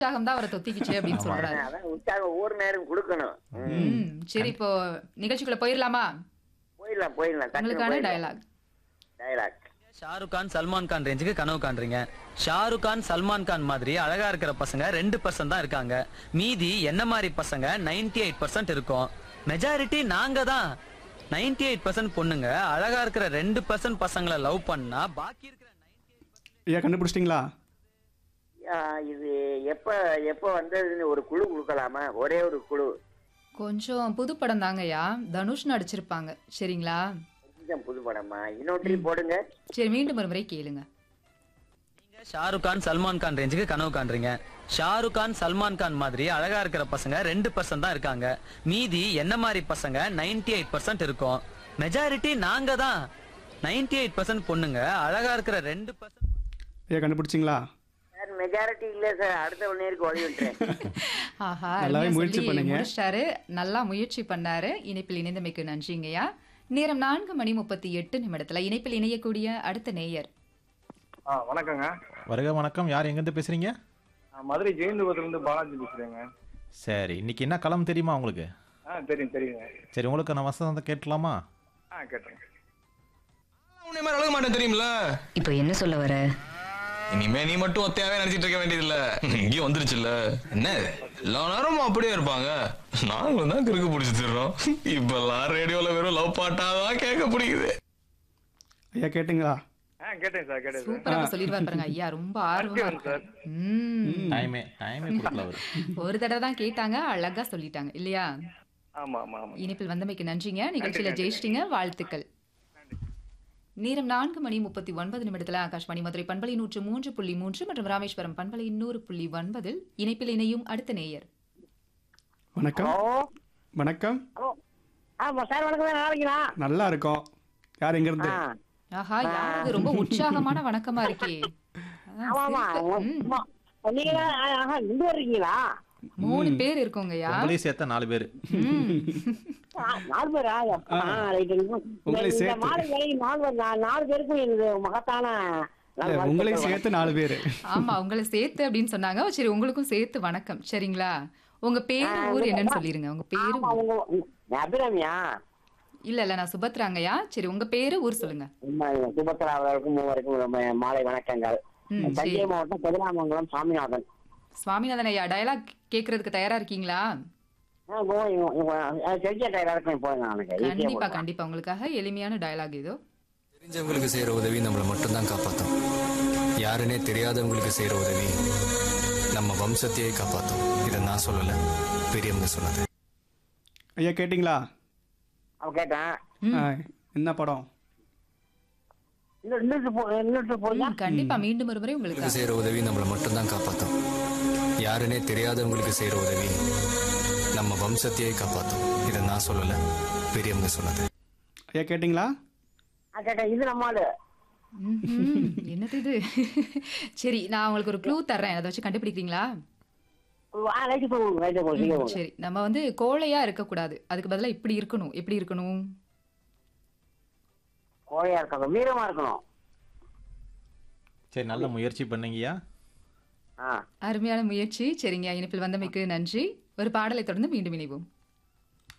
உற்சாகம் தான் அவரை தொத்திக்கிச்சு அப்படின்னு சொல்றாரு அதான் உற்சாகம் ஊர் நேரம் கொடுக்கணும் ம். ம், சரி இப்போ நிகழ்ச்சிக்குள்ள போயிடலாமா போயிடலாம் போயிடலாம் உங்களுக்கான டயலாக் டயலாக் ஷாருக் கான் சல்மான் கான் ரேஞ்சுக்கு கனவு காண்றீங்க ஷாருக் கான் சல்மான் கான் மாதிரி அழகா இருக்கிற பசங்க ரெண்டு பர்சன்ட் தான் இருக்காங்க மீதி என்ன மாதிரி பசங்க 98% எயிட் பர்சன்ட் இருக்கும் மெஜாரிட்டி நாங்க தான் 98% எயிட் பர்சன்ட் பொண்ணுங்க அழகா இருக்கிற ரெண்டு பர்சன்ட் பசங்களை லவ் பண்ணா பாக்கி இருக்கிற ஐயா கண்டுபிடிச்சிட்டிங்களா ஆ, இது எப்ப எப்ப வந்ததுன்னு ஒரு குழு கொடுக்கலாமா ஒரே ஒரு குழு கொஞ்சம் புது படம் தாங்கய்யா தனுஷ் நடிச்சிருப்பாங்க சரிங்களா கொஞ்சம் புது படமா இன்னொரு போடுங்க சரி மீண்டும் ஒரு முறை கேளுங்க நீங்க ஷாருக் கான் சல்மான் கான் ரேஞ்சுக்கு கனவு காண்றீங்க ஷாருக் கான் சல்மான் கான் மாதிரி அழகா இருக்கிற பசங்க ரெண்டு பர்சன்ட் தான் இருக்காங்க மீதி என்ன மாதிரி பசங்க 98% எயிட் பர்சன்ட் இருக்கும் மெஜாரிட்டி நாங்க தான் 98% எயிட் பர்சன்ட் பொண்ணுங்க அழகா இருக்கிற ரெண்டு பர்சன்ட் ஐயா கண்டுபிடிச்சிங்களா சார் மெஜாரிட்டி இல்ல சார் அடுத்த ஒன் நேருக்கு வழி விட்டுறேன் ஆஹா நல்லாவே அருமையா முயற்சி சொல்லி பண்ணீங்க. முடிச்சிட்டாரு நல்லா முயற்சி பண்ணாரு இணைப்பில் இணைந்தமைக்கு நன்றிங்கய்யா நேரம் நான்கு மணி முப்பத்தி எட்டு நிமிடத்துல இணைப்பில் இணையக்கூடிய அடுத்த நேயர் ஆ வணக்கங்க வருக வணக்கம் யார் எங்கேருந்து பேசுறீங்க நான் மதுரை ஜெயந்துபுரத்துலேருந்து பாலாஜி பேசுகிறேங்க சரி இன்னைக்கு என்ன களம் தெரியுமா உங்களுக்கு ஆ தெரியும் தெரியுங்க சரி உங்களுக்கு நான் வசந்தத்தை கேட்கலாமா ஆ கேட்டேன் உன்னை மாதிரி அழக மாட்டேன் தெரியுமில்ல இப்போ என்ன சொல்ல வர இனிமே நீ மட்டும் ஒத்தையாவே நினைச்சிட்டு இருக்க வேண்டியதில்ல இங்கேயும் வந்துருச்சுல்ல என்ன எல்லா நேரமும் அப்படியே இருப்பாங்க நாங்களும் தான் கிறுக்கு பிடிச்சி தர்றோம் இப்பெல்லாம் ரேடியோல வெறும் லவ் பாட்டாதான் கேட்க பிடிக்குது ஐயா கேட்டுங்களா ஆ கேட்டேன் சார் கேட்டேன் சார் சூப்பரா சொல்லிடுவார் பாருங்க ஐயா ரொம்ப ஆர்வமா இருக்காரு ம். டைமே டைமே கொடுக்கல அவர் ஒரு தடவை தான் கேட்டாங்க அழகா சொல்லிட்டாங்க இல்லையா ஆமாம் ஆமாம் ஆமாம் இணைப்பில் வந்தமைக்கு நன்றிங்க நிகழ்ச்சியில ஜெயிச்சிட்டீங்க வாழ்த்துக்கள் நேரம் நான்கு மணி முப்பத்தி ஒன்பது நிமிடத்துல ஆகாஷ்வாணி மதுரை பண்பலை நூற்று மூன்று புள்ளி மூன்று மற்றும் ராமேஸ்வரம் பண்பலை நூறு புள்ளி ஒன்பதில் இணைப்பில் இணையும் அடுத்த நேயர் வணக்கம் வணக்கம் ஆமா சார் வணக்கம் நல்லா இருக்கீங்களா நல்லா இருக்கோம் யார் எங்கேருந்து ஆஹா யாருக்கு ரொம்ப உற்சாகமான வணக்கமா இருக்கே அதான் ஆமா சிரிப்பு. ம். நீங்க ஆஹா இங்க இருக்கீங்களா மூணு பேர் இருக்கோங்கய்யா உங்களையும் சேர்த்த நாலு பேர் ம். நாலு பேரா உங்களை இந்த சேர்த்து. மாலை வேலைக்கு நாலு பேர் நான் நாலு பேருக்கும் எனக்கு மகத்தான இல்ல, உங்களையும் சேர்த்து நாலு பேர் ஆமா உங்களை சேர்த்து அப்படின்னு சொன்னாங்க சரி உங்களுக்கும் சேர்த்து வணக்கம் சரிங்களா உங்க பேரு ஊர் என்னன்னு சொல்லிருங்க உங்க பேரு ஆமா உங்க உங்க- அபிராமியா இல்ல இல்ல நான் சுபத்ராங்கய்யா சரி உங்க பேரு ஊர் சொல்லுங்க உண்மை, சுபத்ரா அவர்களுக்கும் மூவருக்கும் ரொம்ப மாலை வணக்கங்கள் ம், சரி. தஞ்சை மாவட்டம் கதிராமங்கலம் சாமிநாதன் சுவாமிநாதன் ஐயா டயலாக் கேக்குறதுக்கு தயாரா இருக்கீங்களா ஆ, போ, இவங்க- இவங்க- தெரிஞ்ச டைலர் இருக்கும் போய் நான் எனக்கு ஈஸியா கண்டிப்பா போடுவேன். கண்டிப்பா உங்களுக்காக எளிமையான டயலாக் இதோ தெரிஞ்சவங்களுக்கு செய்யற உதவி நம்மளை மட்டும்தான் காப்பாத்தும் யாருன்னே தெரியாதவங்களுக்கு செய்யற உதவி நம்ம வம்சத்தையே காப்பாத்தும் இதை நான் சொல்லல பெரியவங்க சொன்னது ஐயா கேட்டிங்களா அவன் கேட்டேன் ம். ஆ, என்ன படம் இன்னும் இன்னொரு போ- இன்னொரு போறியா ம், கண்டிப்பா மீண்டும் ஒரு முறை உங்களுக்கு உங்களுக்கு செய்யற உதவி நம்மளை மட்டும்தான் காப்பாத்தும் யாருன்னே தெரியாதவங்களுக்கு செய்யற உதவி நம்ம வம்சத்தையே காப்பாத்தும் இதை நான் சொல்லல பெரியவங்க சொன்னது ஐயா கேட்டிங்களா ஆ, கேட்டேன் இது நம்ம ஆளு ம்ஹும். என்னது இது சரி நான் உங்களுக்கு ஒரு க்ளூ தர்றேன் அதை வச்சு கண்டுபிடிக்கிறீங்களா ஆ, ரைட்டு போங்க ரைட்டு போங்க ம், சீக்கிரம் போங்க. சரி நம்ம வந்து கோழையா இருக்க கூடாது அதுக்கு பதிலா இப்படி இருக்கணும் எப்படி இருக்கணும் கோழையா இருக்கணும் வீரமா இருக்கணும் சரி நல்ல முயற்சி பண்ணீங்கய்யா ஆ அருமையான முயற்சி சரிங்க இணைப்பில் வந்தமைக்கு நன்றி ஒரு பாடலை தொடர்ந்து மீண்டும் இணைவோம்